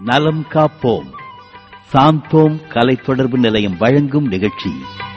நலம் காப்போம் சாந்தோம் கலை தொடர்பு நிலையம் வழங்கும் நிகழ்ச்சி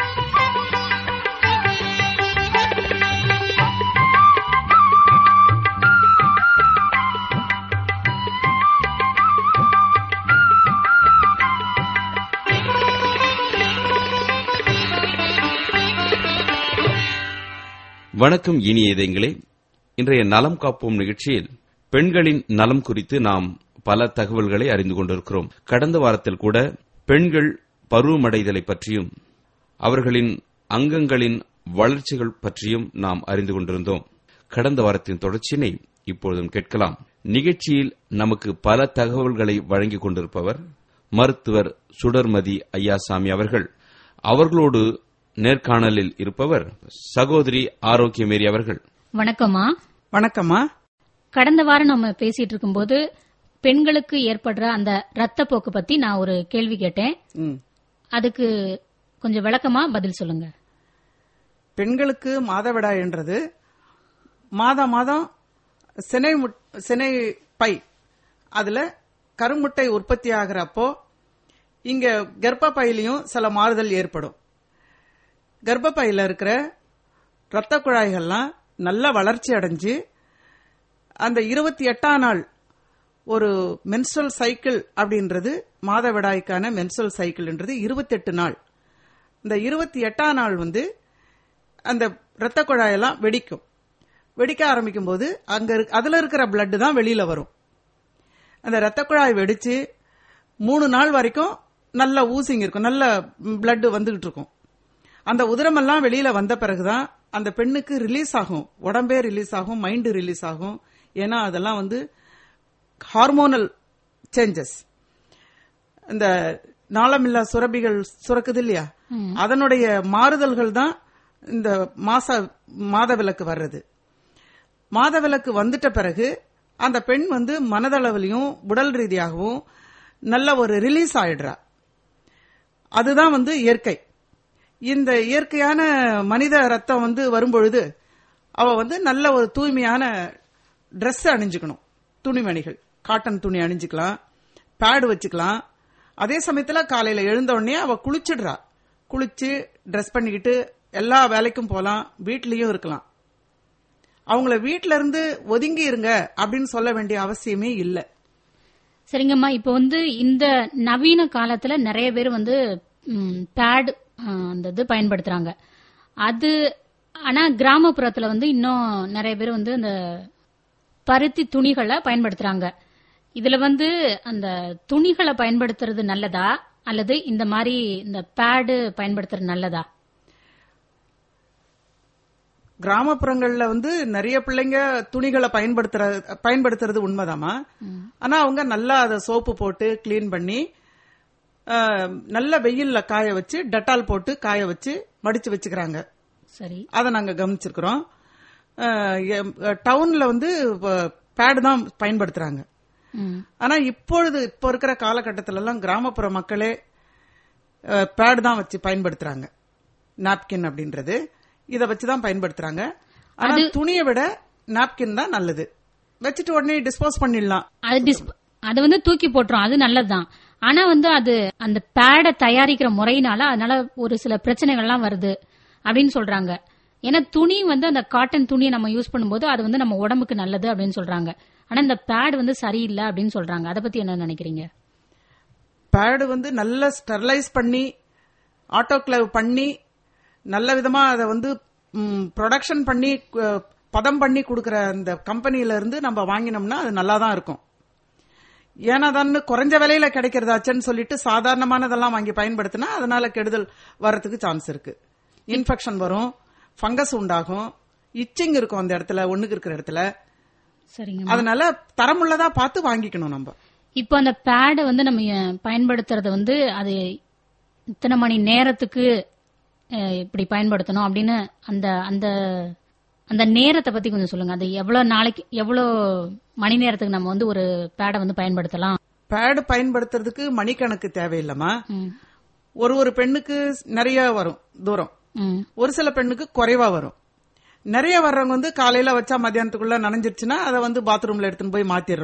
வணக்கம் இனிய இதயங்களே இன்றைய நலம் காப்போம் நிகழ்ச்சியில் பெண்களின் நலம் குறித்து நாம் பல தகவல்களை அறிந்து கொண்டிருக்கிறோம் கடந்த வாரத்தில் கூட பெண்கள் பருவமடைதலை பற்றியும் அவர்களின் அங்கங்களின் வளர்ச்சிகள் பற்றியும் நாம் அறிந்து கொண்டிருந்தோம் கடந்த வாரத்தின் தொடர்ச்சியினை இப்பொழுதும் கேட்கலாம் நிகழ்ச்சியில் நமக்கு பல தகவல்களை வழங்கிக் கொண்டிருப்பவர் மருத்துவர் சுடர்மதி ஐயாசாமி அவர்கள் அவர்களோடு நேர்காணலில் இருப்பவர் சகோதரி ஆரோக்கியமேரி அவர்கள் வணக்கம்மா வணக்கம்மா கடந்த வாரம் நம்ம பேசிட்டு இருக்கும்போது பெண்களுக்கு ஏற்படுற அந்த ரத்தப்போக்கு பத்தி நான் ஒரு கேள்வி கேட்டேன் ம். அதுக்கு கொஞ்சம் விளக்கமா பதில் சொல்லுங்க பெண்களுக்கு மாதவிடாய்ன்றது மாதா மாதம் சினை முட்- சினை பை அதுல கருமுட்டை உற்பத்தி ஆகிறப்போ இங்க கர்ப்பப்பையிலையும் சில மாறுதல் ஏற்படும் கர்ப்பப்பையில இருக்கிற இரத்த குழாய்கள்லாம் நல்ல வளர்ச்சி அடைஞ்சு அந்த இருபத்தி எட்டாம் நாள் ஒரு மென்சுரல் சைக்கிள் அப்படின்றது மாதவிடாய்க்கான மென்சுரல் சைக்கிள்ன்றது இருபத்தெட்டு நாள் இந்த இருபத்தி எட்டாம் நாள் வந்து அந்த இரத்த குழாயெல்லாம் வெடிக்கும் வெடிக்க ஆரம்பிக்கும் போது அங்க இருக்க- அதுல இருக்கிற blood தான் வெளியில வரும் அந்த இரத்த குழாய் வெடிச்சு மூணு நாள் வரைக்கும் நல்ல ஊசிங் இருக்கும் நல்ல blood வந்துகிட்டு இருக்கும் அந்த உதிரமெல்லாம் வெளியில வந்த பிறகுதான் அந்த பெண்ணுக்கு ரிலீஸ் ஆகும் உடம்பே ரிலீஸ் ஆகும் மைண்டு ரிலீஸ் ஆகும் ஏன்னா அதெல்லாம் வந்து ஹார்மோனல் சேஞ்சஸ் இந்த நாளமில்லா சுரபிகள் சுரக்குது இல்லையா அதனுடைய மாறுதல்கள் தான் இந்த மாச மாதவிலக்கு வர்றது மாதவிலக்கு வந்துட்ட பிறகு அந்த பெண் வந்து மனதளவிலையும் உடல் ரீதியாகவும் நல்ல ஒரு ரிலீஸ் ஆயிடுறா அதுதான் வந்து இயற்கை இந்த இயற்கையான மனித ரத்தம் வந்து வரும்பொழுது அவ வந்து நல்ல ஒரு தூய்மையான Dress அணிஞ்சுக்கணும் துணிமணிகள் காட்டன் துணி அணிஞ்சுக்கலாம் பேடு வச்சுக்கலாம் அதே சமயத்துல காலையில எழுந்த உடனே அவ குளிச்சிடுறா குளிச்சு ட்ரெஸ் பண்ணிக்கிட்டு எல்லா வேலைக்கும் போலாம் வீட்லயும் இருக்கலாம் அவங்கள வீட்ல இருந்து ஒதுங்கி இருங்க அப்படின்னு சொல்ல வேண்டிய அவசியமே இல்லை சரிங்கம்மா இப்போ வந்து இந்த நவீன காலத்துல நிறைய பேர் வந்து பேட் அந்த இது பயன்படுத்துறாங்க அது ஆனா கிராமப்புறத்துல வந்து இன்னும் நிறைய பேர் வந்து அந்த பருத்தி துணிகளை பயன்படுத்துறாங்க இதுல வந்து அந்த துணிகளை பயன்படுத்துறது நல்லதா அல்லது இந்த மாதிரி இந்த பேடு பயன்படுத்துறது நல்லதா கிராமப்புறங்கள்ல வந்து நிறைய பிள்ளைங்க துணிகளை பயன்படுத்துற பயன்படுத்துறது உண்மைதாம்மா ஆனா அவங்க நல்லா அதை சோப்பு போட்டு க்ளீன் பண்ணி அஹ், நல்ல வெயில்ல காய வச்சு டெட்டால் போட்டு காய வச்சு மடிச்சு வச்சுக்கிறாங்க சரி அதை நாங்க கவனிச்சிருக்கிறோம் அஹ், எம்- டவுன்ல வந்து பேடு தான் பயன்படுத்துறாங்க ம். ஆனா இப்பொழுது இப்போ இருக்கிற காலகட்டத்தில எல்லாம் கிராமப்புற மக்களே பேட் தான் வச்சு பயன்படுத்துறாங்க நாப்கின் அப்படின்றது இத வச்சு தான் பயன்படுத்துறாங்க ஆனா துணியை விட நாப்கின் தான் நல்லது வச்சுட்டு உடனே டிஸ்போஸ் பண்ணிடலாம் அது டிஸ்ப் அது வந்து தூக்கி போட்டுரும் அது நல்லதுதான் ஆனா வந்து அது அந்த பேடை தயாரிக்கிற முறையினால அதனால ஒரு சில பிரச்சனைகள்லாம் வருது அப்படின்னு சொல்றாங்க ஏன்னா துணி வந்து அந்த காட்டன் துணியை நம்ம யூஸ் பண்ணும்போது அது வந்து நம்ம உடம்புக்கு நல்லது அப்படின்னு சொல்றாங்க ஆனா இந்த பேட் வந்து சரியில்லை அப்படின்னு சொல்றாங்க அதை பத்தி என்ன நினைக்கிறீங்க பேடு வந்து நல்லா ஸ்டெர்லைஸ் பண்ணி ஆட்டோக்ளேவ் பண்ணி நல்ல விதமா அதை வந்து ப்ரொடக்ஷன் பண்ணி அஹ், பதம் பண்ணி கொடுக்கற அந்த கம்பெனில இருந்து நம்ம வாங்கினோம்னா அது நல்லா தான் இருக்கும் ஏன்னா தான் குறைஞ்ச விலையில கிடைக்கிறதாச்சுன்னு சொல்லிட்டு சாதாரணமானதெல்லாம் வாங்கி பயன்படுத்தினா அதனால கெடுதல் வர்றதுக்கு சான்ஸ் இருக்கு இன்ஃபெக்ஷன் வரும் ஃபங்கஸ் உண்டாகும் இச்சிங் இருக்கும் அந்த இடத்துல ஒண்ணுக்கு இருக்கிற இடத்துல சரிங்க அதனால தரமுள்ளதா பார்த்து வாங்கிக்கணும் நம்ம இப்போ அந்த பேடை வந்து நம்ம அஹ், பயன்படுத்துறது வந்து அது இத்தனை மணி நேரத்துக்கு அஹ், இப்படி பயன்படுத்தணும் அப்படின்னு அந்த அந்த அந்த நேரத்தை பத்தி கொஞ்சம் சொல்லுங்க அது எவ்வளவு நாளைக்கு எவ்வளவு மணி நேரத்துக்கு நம்ம வந்து ஒரு பேடை வந்து பயன்படுத்தலாம் பேடு பயன்படுத்துறதுக்கு மணிக்கணக்கு தேவையில்லமா ம், ஒரு ஒரு பெண்ணுக்கு நிறைய வரும் தூரம் ம், ஒரு சில பெண்ணுக்கு குறைவா வரும் நிறைய வர்றவங்க வந்து காலையில வச்சா மத்தியானத்துக்குள்ள நனைஞ்சிருச்சுன்னா அதை வந்து பாத்ரூம்ல எடுத்துன்னு போய் மாத்திடுறோம்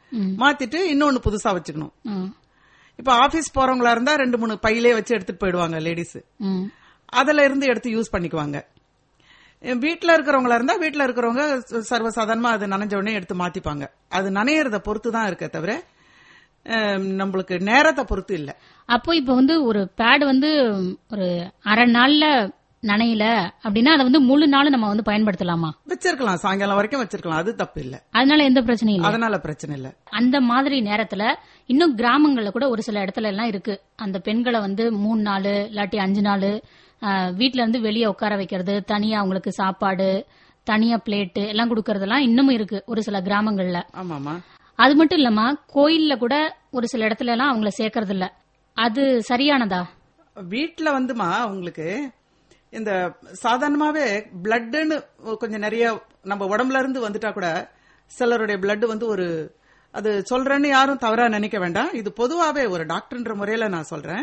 ம். மாத்திட்டு இன்னொன்னு புதுசா வச்சுக்கணும் ம். இப்ப ஆபீஸ் போறவங்களா இருந்தா ரெண்டு மூணு பையிலே வச்சு எடுத்துட்டு போயிடுவாங்க லேடிஸ் ம். அதுல இருந்து எடுத்து யூஸ் பண்ணிக்குவாங்க என் வீட்ல இருக்கிறவங்களா இருந்தா வீட்ல இருக்கிறவங்க ச- சர்வசாதாரணமா அது நனைஞ்ச உடனே எடுத்து மாத்திப்பாங்க அது நனையறத பொறுத்து தான் இருக்கே தவிர அஹ், நம்மளுக்கு நேரத்தை பொறுத்து இல்ல அப்போ இப்போ வந்து ஒரு பேட் வந்து ஒரு அரை நாள்ல நனையல அப்படின்னா அதை வந்து முழு நாள் நம்ம வந்து பயன்படுத்தலாமா வச்சிருக்கலாம் சாயங்காலம் வரைக்கும் வச்சிருக்கலாம் அது தப்பு இல்ல அதனால எந்த பிரச்சனையும் இல்ல அதனால பிரச்சனை இல்ல அந்த மாதிரி நேரத்துல இன்னும் கிராமங்கள்ல கூட ஒரு சில இடத்துல எல்லாம் இருக்கு அந்த பெண்களை வந்து மூணு நாள் இல்லாட்டி அஞ்சு நாள் வீட்ல இருந்து வெளியே உட்கார வைக்கிறது தனியா அவங்களுக்கு சாப்பாடு தனியா பிளேட்டு எல்லாம் கொடுக்கறதெல்லாம் இன்னமும் இருக்கு ஒரு சில கிராமங்கள்ல ஆமாமா அது மட்டும் இல்லம்மா கோயில்ல கூட ஒரு சில இடத்துல எல்லாம் அவங்கள சேர்க்கறது இல்ல அது சரியானதா வீட்ல வந்துமா உங்களுக்கு இந்த சாதாரணமாவே பிளட்னு கொஞ்சம் நிறைய நம்ம உடம்புல இருந்து வந்துட்டா கூட சிலருடைய பிளட் வந்து ஒரு அது சொல்றேன்னு யாரும் தவறா நினைக்க வேண்டாம் இது பொதுவாவே ஒரு டாக்டர்ன்ற முறையில நான் சொல்றேன்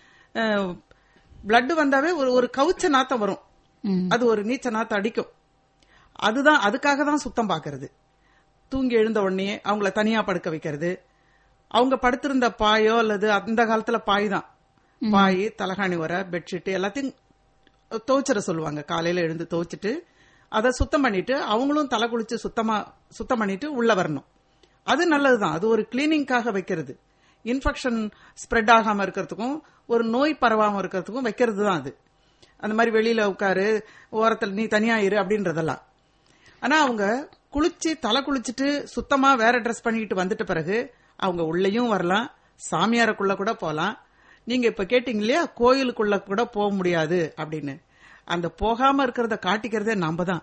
பிளட் வந்தாவே ஒரு ஒரு கவுச்ச நாத்தம் வரும் ம். அது ஒரு நீச்ச நாத்தம் அடிக்கும் அதுதான் அதுக்காக தான் சுத்தம் பாக்குறது தூங்கி எழுந்த உடனே அவங்கள தனியா படுக்க வைக்கிறது அவங்க படுத்திருந்த பாயோ அல்லது அந்த காலத்துல பாய் தான் பாய் தலகாணி வர பெட்ஷீட் எல்லாத்தையும் துவைச்சிட சொல்லுவாங்க காலையில எழுந்து துவைச்சிட்டு அதை சுத்தம் பண்ணிட்டு அவங்களும் தலை குளிச்சு சுத்தமா சுத்தம் பண்ணிட்டு உள்ள வரணும் அது நல்லதுதான் அது ஒரு கிளீனிங்காக வைக்கிறது இன்ஃபெக்ஷன் ஸ்ப்ரெட் ஆகாம இருக்கிறதுக்கும் ஒரு நோய் பரவாம இருக்கிறதுக்கும் வைக்கிறது தான் அது அந்த மாதிரி வெளியில உட்காரு ஓரத்தில் நீ தனியா இரு அப்படின்றதெல்லாம் ஆனா அவங்க குளிச்சு தலை குளிச்சுட்டு சுத்தமா வேற ட்ரெஸ் பண்ணிக்கிட்டு வந்துட்ட பிறகு அவங்க உள்ளேயும் வரலாம் சாமியாருக்குள்ள கூட போலாம் நீங்க இப்ப கேட்டீங்க இல்லையா கோயிலுக்குள்ள கூட போக முடியாது அப்படின்னு அந்த போகாம இருக்கிறத காட்டிக்கிறதே நாம தான்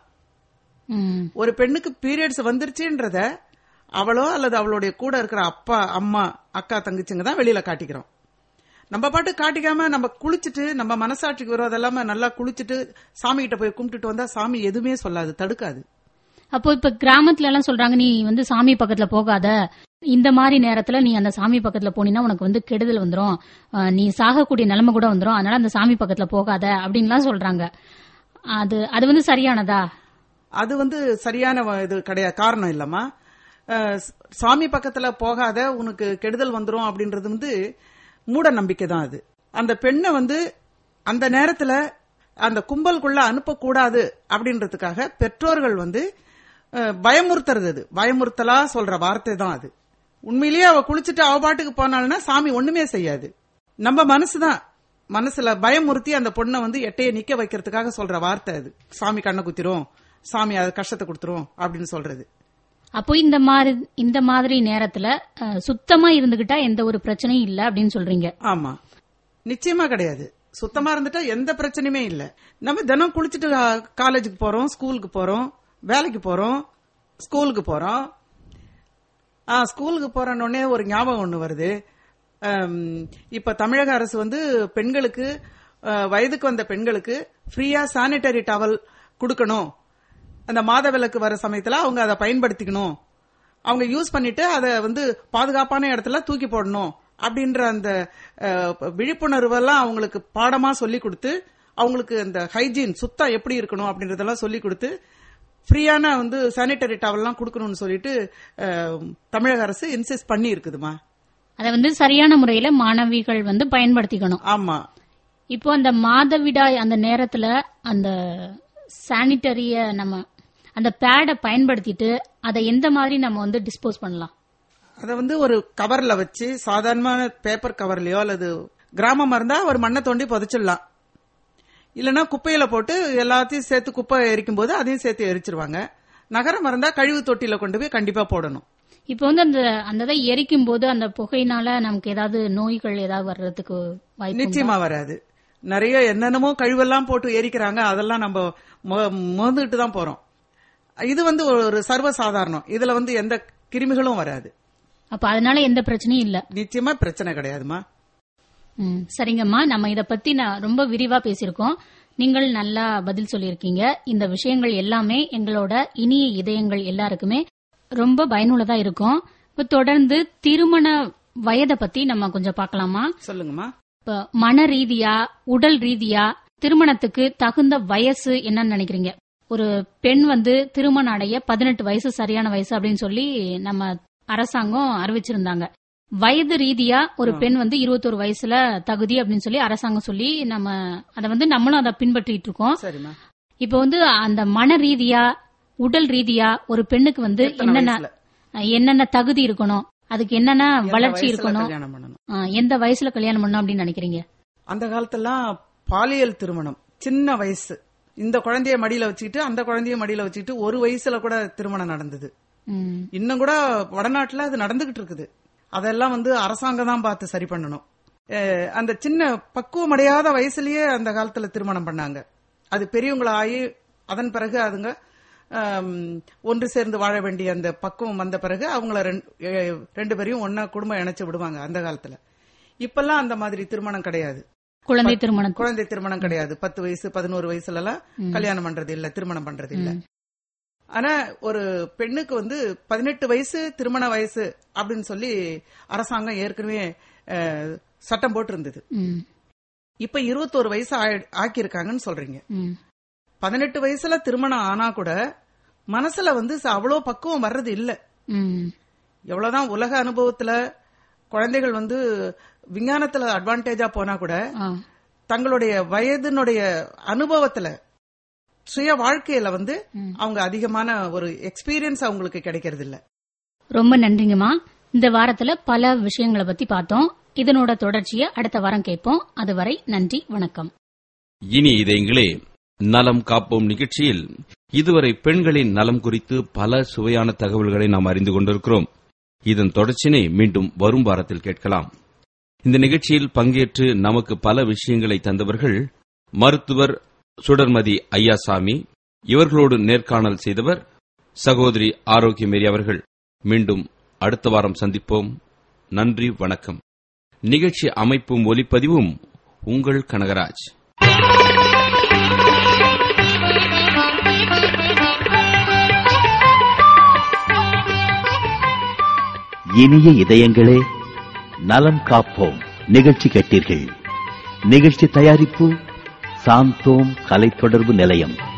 ம். ஒரு பெண்ணுக்கு பீரியட்ஸ் வந்துருச்சுன்றத அவளோ அல்லது அவளுடைய கூட இருக்கிற அப்பா அம்மா அக்கா தங்கச்சிங்க தான் வெளியில காட்டிக்கிறோம் நம்ம பாட்டு காட்டிக்காம நம்ம குளிச்சுட்டு நம்ம மனசாட்சிக்கு வரும் அதெல்லாம நல்லா குளிச்சுட்டு சாமி கிட்ட போய் கும்பிட்டுட்டு வந்தா சாமி எதுவுமே சொல்லாது தடுக்காது அப்போ இப்ப கிராமத்துல எல்லாம் சொல்றாங்க நீ வந்து சாமி பக்கத்துல போகாத இந்த மாதிரி நேரத்துல நீ அந்த சாமி பக்கத்துல போனீன்னா உனக்கு வந்து கெடுதல் வந்துரும் அஹ் நீ சாகக்கூடிய நிலைமை கூட வந்துரும் அதனால அந்த சாமி பக்கத்துல போகாத அப்படின்லாம் சொல்றாங்க அது அது வந்து சரியானதா அது வந்து சரியான வ- இது கிடையாது காரணம் இல்லம்மா அஹ், ஸ்- சாமி பக்கத்துல போகாத உனக்கு கெடுதல் வந்துரும் அப்படின்றது வந்து மூட நம்பிக்கை தான் அது அந்த பெண்ணை வந்து அந்த நேரத்துல அந்த கும்பலுக்குள்ள அனுப்பக்கூடாது அப்படின்றதுக்காக பெற்றோர்கள் வந்து அஹ், பயமுறுத்துறது அது பயமுறுத்தலா சொல்ற வார்த்தை தான் அது உண்மையிலேயே அவ குளிச்சுட்டு அவ பாட்டுக்கு போனாள்னா சாமி ஒண்ணுமே செய்யாது நம்ம மனசுதான் மனசுல பயமுறுத்தி அந்த பொண்ணை வந்து எட்டைய நிக்க வைக்கிறதுக்காக சொல்ற வார்த்தை அது சாமி கண்ணை குத்திரும் சாமி அது கஷ்டத்தை கொடுத்துரும் அப்படின்னு சொல்றது அப்போ இந்த மாதிரி இந்த மாதிரி நேரத்துல அஹ், சுத்தமா இருந்துகிட்டா எந்த ஒரு பிரச்சனையும் இல்ல அப்படின்னு சொல்றீங்க ஆமா நிச்சயமா கிடையாது சுத்தமா இருந்துட்டா எந்த பிரச்சனையுமே இல்ல நம்ம தினம் குளிச்சுட்டு கா- காலேஜுக்கு போறோம் ஸ்கூலுக்கு போறோம் வேலைக்கு போறோம் ஸ்கூலுக்கு போறோம் ஆ ஸ்கூலுக்கு போறோன்னு உடனே ஒரு ஞாபகம் ஒண்ணு வருது அம், இப்ப தமிழக அரசு வந்து பெண்களுக்கு அஹ், வயதுக்கு வந்த பெண்களுக்கு ஃப்ரீயா சானிட்டரி டவல் கொடுக்கணும் அந்த மாதவிலக்கு வர சமயத்துல அவங்க அதை பயன்படுத்திக்கணும் அவங்க யூஸ் பண்ணிட்டு அதை வந்து பாதுகாப்பான இடத்துல தூக்கி போடணும் அப்படின்ற அந்த அஹ், விழிப்புணர்வெல்லாம் அவங்களுக்கு பாடமா சொல்லி கொடுத்து அவங்களுக்கு அந்த ஹைஜீன் சுத்தம் எப்படி இருக்கணும் அப்படின்றதெல்லாம் சொல்லி கொடுத்து ஃப்ரீயான வந்து சானிட்டரி டவல்லாம் கொடுக்கணும்னு சொல்லிட்டு அஹ், தமிழக அரசு இன்சிஸ்ட் பண்ணி இருக்குதுமா அதை வந்து சரியான முறையில மாணவிகள் வந்து பயன்படுத்திக்கணும் ஆமா இப்போ அந்த மாதவிடாய் அந்த நேரத்துல அந்த சானிட்டரிய நம்ம அந்த பேடை பயன்படுத்திட்டு அதை எந்த மாதிரி நம்ம வந்து டிஸ்போஸ் பண்ணலாம் அதை வந்து ஒரு கவர்ல வச்சு சாதாரணமான பேப்பர் கவர்லயோ அல்லது கிராமமா இருந்தா ஒரு மண்ணை தோண்டி புதைச்சிடலாம் இல்லைன்னா குப்பையில போட்டு எல்லாத்தையும் சேர்த்து குப்பை எரிக்கும் போது அதையும் சேர்த்து எரிச்சிருவாங்க நகரம் இருந்தா கழிவு தொட்டியில கொண்டு போய் கண்டிப்பா போடணும் இப்போ வந்து அந்த அந்த இதை எரிக்கும் போது அந்த புகையினால நமக்கு ஏதாவது நோய்கள் ஏதாவது வர்றதுக்கு வாய்ப்பு உண்டா? நிச்சயமா வராது நிறைய என்னென்னமோ கழிவெல்லாம் போட்டு எரிக்கிறாங்க அதெல்லாம் நம்ம மோந்துட்டு தான் போறோம் இது வந்து ஒரு சர்வசாதாரணம் இதுல வந்து எந்த கிருமிகளும் வராது அப்ப அதனால எந்த பிரச்சனையும் இல்ல நிச்சயமா பிரச்சனை கிடையாதுமா ம், சரிங்கம்மா நம்ம இத பத்தி நான் ரொம்ப விரிவா பேசியிருக்கோம் நீங்கள் நல்லா பதில் சொல்லியிருக்கீங்க இந்த விஷயங்கள் எல்லாமே எங்களோட இனிய இதயங்கள் எல்லாருக்குமே ரொம்ப பயனுள்ளதா இருக்கும் இப்ப தொடர்ந்து திருமண வயதை பத்தி நம்ம கொஞ்சம் பார்க்கலாமா சொல்லுங்கம்மா இப்ப மன ரீதியா உடல் ரீதியா திருமணத்துக்கு தகுந்த வயசு என்னன்னு நினைக்கிறீங்க ஒரு பெண் வந்து திருமணம் அடைய பதினெட்டு வயசு சரியான வயசு அப்படின்னு சொல்லி நம்ம அரசாங்கம் அறிவிச்சிருந்தாங்க வயது ரீதியா ஒரு பெண் வந்து இருபத்தோரு வயசுல தகுதி அப்படின்னு சொல்லி அரசாங்கம் சொல்லி நம்ம அதை வந்து நம்மளும் அதை பின்பற்றிட்டு இருக்கோம் சரிம்மா இப்ப வந்து அந்த மன ரீதியா உடல் ரீதியா ஒரு பெண்ணுக்கு வந்து எத்தனை என்னென்ன வயசுல? என்னென்ன தகுதி இருக்கணும் அதுக்கு என்னென்ன எந்த வளர்ச்சி வயசுல இருக்கணும் கல்யாணம் பண்ணணும் ஆ, எந்த வயசுல கல்யாணம் பண்ணணும் அப்படின்னு நினைக்கிறீங்க அந்த காலத்தெல்லாம் பாலியல் திருமணம் சின்ன வயசு இந்த குழந்தைய மடியில வச்சுக்கிட்டு அந்த குழந்தைய மடியில வச்சுக்கிட்டு ஒரு வயசுல கூட திருமணம் நடந்தது ம், இன்னும் கூட வடநாட்டுல அது நடந்துகிட்டு இருக்குது அதெல்லாம் வந்து அரசாங்கம் தான் பார்த்து சரி பண்ணணும் அஹ் அந்த சின்ன பக்குவம் அடையாத வயசுலயே அந்த காலத்துல திருமணம் பண்ணாங்க அது பெரியவங்களாகி அதன் பிறகு அதுங்க ஆம், ஒன்று சேர்ந்து வாழ வேண்டிய அந்த பக்குவம் வந்த பிறகு அவங்கள ரெண்டு- அஹ் ரெண்டு பேரையும் ஒன்னா குடும்பம் இணைச்சு விடுவாங்க அந்த காலத்துல இப்பெல்லாம் அந்த மாதிரி திருமணம் கிடையாது குழந்தை திருமணம் குழந்தை திருமணம் கிடையாது பத்து வயசு பதினோரு வயசுல எல்லாம் கல்யாணம் பண்றது இல்ல திருமணம் பண்றது இல்ல ஆனா ஒரு பெண்ணுக்கு வந்து பதினெட்டு வயசு திருமண வயசு அப்படின்னு சொல்லி அரசாங்கம் ஏற்கனவே அஹ், சட்டம் போட்டு இருந்தது ம், இப்ப இருபத்தோரு வயசு ஆயி- ஆக்கியிருக்காங்கன்னு சொல்றீங்க ம், பதினெட்டு வயசுல திருமணம் ஆனா கூட மனசுல வந்து ச- அவ்வளோ பக்குவம் வர்றது இல்ல ம், எவ்வளவுதான் உலக அனுபவத்துல குழந்தைகள் வந்து விஞ்ஞானத்துல அட்வான்டேஜா போனா கூட ஆ, தங்களுடைய வயதினுடைய அனுபவத்துல சுய வாழ்க்கையில வந்து அவங்க அதிகமான ஒரு எக்ஸ்பீரியன்ஸ் அவங்களுக்கு கிடைக்கிறது இல்ல ரொம்ப நன்றிங்கம்மா இந்த வாரத்துல பல விஷயங்களை பத்தி பார்த்தோம் இதனோட தொடர்ச்சியை அடுத்த வாரம் கேட்போம் அதுவரை நன்றி வணக்கம் இனி இதயங்களே நலம் காப்போம் நிகழ்ச்சியில் இதுவரை பெண்களின் நலம் குறித்து பல சுவையான தகவல்களை நாம் அறிந்து கொண்டிருக்கிறோம் இதன் தொடர்ச்சினை மீண்டும் வரும் வாரத்தில் கேட்கலாம் இந்த நிகழ்ச்சியில் பங்கேற்று நமக்கு பல விஷயங்களை தந்தவர்கள் மருத்துவர் சுடர்மதி ஐயாசாமி இவர்களோடு நேர்காணல் செய்தவர் சகோதரி ஆரோக்கியமேரி அவர்கள் மீண்டும் அடுத்த வாரம் சந்திப்போம் நன்றி வணக்கம் நிகழ்ச்சி அமைப்பும் ஒலிப்பதிவும் உங்கள் கனகராஜ் இனிய இதயங்களே நலம் காப்போம் நிகழ்ச்சி கேட்டீர்கள் நிகழ்ச்சி தயாரிப்பு சாந்தோம் கலை தொடர்பு நிலையம்